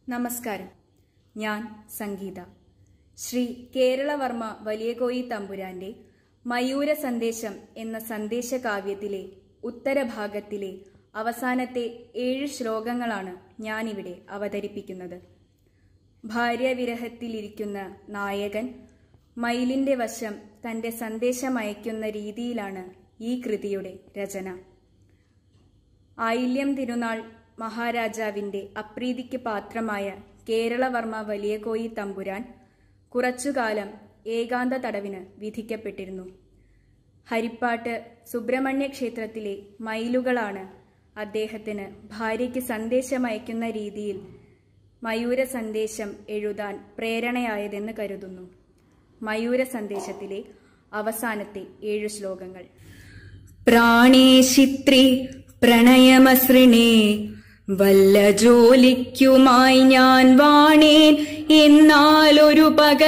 നമസ്കാരം ഞാൻ സംഗീത ശ്രീ കേരളവർമ്മ വലിയകോയി തമ്പുരാന്റെ മയൂര സന്ദേശം എന്ന സന്ദേശകാവ്യത്തിലെ ഉത്തരഭാഗത്തിലെ അവസാനത്തെ ഏഴ് ശ്ലോകങ്ങളാണ് ഞാനിവിടെ അവതരിപ്പിക്കുന്നത് ഭാര്യാവിരഹത്തിലിരിക്കുന്ന നായകൻ മയിലിന്റെ വശം തന്റെ സന്ദേശമയക്കുന്ന രീതിയിലാണ് ഈ കൃതിയുടെ രചന ആയില്യം തിരുനാൾ മഹാരാജാവിന്റെ അപ്രീതിക്ക് പാത്രമായ കേരളവർമ്മ വലിയകോയി തമ്പുരാൻ കുറച്ചുകാലം ഏകാന്ത തടവിന് വിധിക്കപ്പെട്ടിരുന്നു ഹരിപ്പാട്ട് സുബ്രഹ്മണ്യ ക്ഷേത്രത്തിലെ മയിലുകളാണ് അദ്ദേഹത്തിന് ഭാര്യയ്ക്ക് സന്ദേശമയക്കുന്ന രീതിയിൽ മയൂര സന്ദേശം എഴുതാൻ പ്രേരണയായതെന്ന് കരുതുന്നു മയൂര സന്ദേശത്തിലെ അവസാനത്തെ ഏഴു ശ്ലോകങ്ങൾ പ്രാണേശിത്രി പ്രണയമസൃണേ വല്ല ജോലിക്കുമായി ഞാൻ വാണേൻ എന്നാലൊരു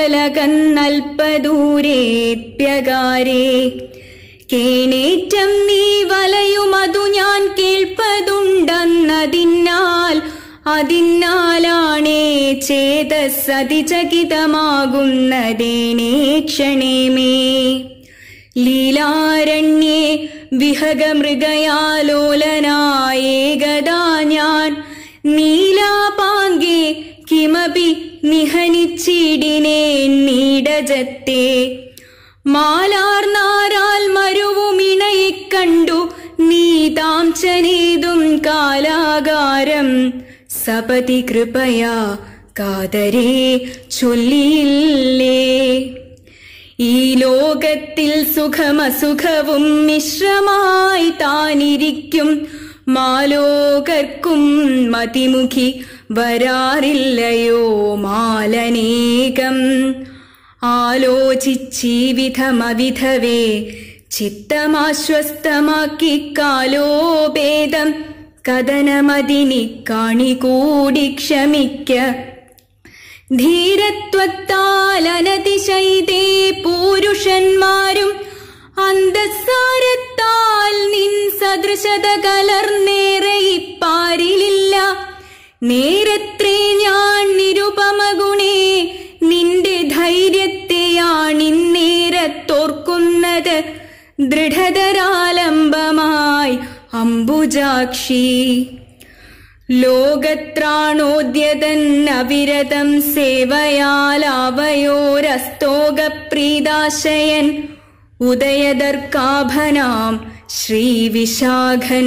പകലകന്നൽപ്പദൂരേപ്യകാരേ കേണേറ്റം നീ വലയുമതു ഞാൻ കേൾപ്പതുണ്ടെന്നതിനാൽ അതിനാലാണേ ചേതസതിചകിതമാകുന്നതേനേ ക്ഷണേമേ ലീലാരണ്യേ വിഹഗമൃഗയാലോലനായേകദാ ഞാൻ നീലാപാങ്കേ കിമപി നിഹനിച്ചിടിനേ നീടജത്തെ മാലാർനാരാൽ മരുവുമിണയിക്കണ്ടു നീതാം ചനേതും കാലാകാരം സപതി കൃപയാ കാതരേ ചൊല്ലിയില്ലേ ഈ ലോകത്തിൽ സുഖമസുഖവും മിശ്രമായി താനിരിക്കും മാലോകർക്കും മതിമുഖി വരാറില്ലയോ മാലനേകം ആലോചിച്ചീവിധമവിധവേ ചിത്തമാശ്വസ്തമാക്കി കാലോഭേദം കഥനമതിനി കാണികൂടി ക്ഷമിക്ക ധീരത്വത്താൽ അനതിശൈതേ പൂരുഷന്മാരും അന്തസാരത്താൽ നിൻ സദൃശത കലർന്നേറെ ഇപ്പാരിലില്ല നേരത്രേ ഞാൻ നിരുപമഗുണേ നിന്റെ ധൈര്യത്തെയാണിന്നേരത്തോർക്കുന്നത് ദൃഢതരാലംബമായി അംബുജാക്ഷി ലോകത്രാണോദ്യതന്നവിരതം സേവയാലാവയോരസ്തോകപ്രീതാശയൻ ഉദയദർക്കാഭനാം ശ്രീവിശാഖൻ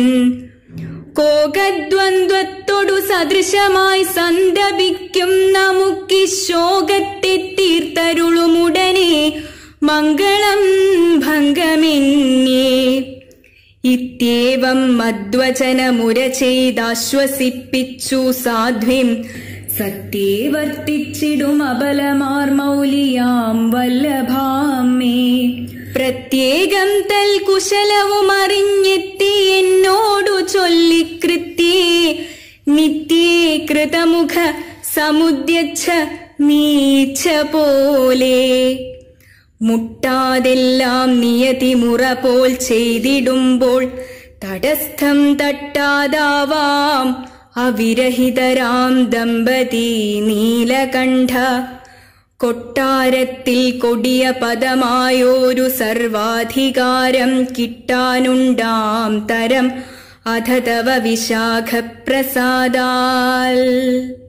കോകദ്വന്ദ്വത്തോടു സദൃശമായി സന്തപിക്കും നമുക്കി ശോകത്തെ തീർത്തരുളുമുടനെ മംഗളം ഭംഗമെന്നേ ഇത്യേവം മദ്വചനമുര ചെയ്താശ്വസിപ്പിച്ചു സാധ്വിം സത്യേ വർത്തിച്ചിടും അബലമാർ മൗലിയാം വല്ലഭാമേ പ്രത്യേകം തൽ കുശലവും അറിഞ്ഞെത്തി എന്നോടു ചൊല്ലിക്കൃത്യേ നിത്യേ കൃതമുഖ സമുദ്യച്ഛ നീച്ച പോലെ മുട്ടാതെല്ലാം നിയതി മുറ പോൽ ചെയ്തിടുമ്പോൾ തടസ്ഥം തട്ടാതാവാം അവിരഹിതരാം ദമ്പതി നീലകണ്ഠ കൊട്ടാരത്തിൽ കൊടിയ പദമായോരു സർവാധികാരം കിട്ടാനുണ്ടാം തരം അധതവ വിശാഖപ്രസാദാൽ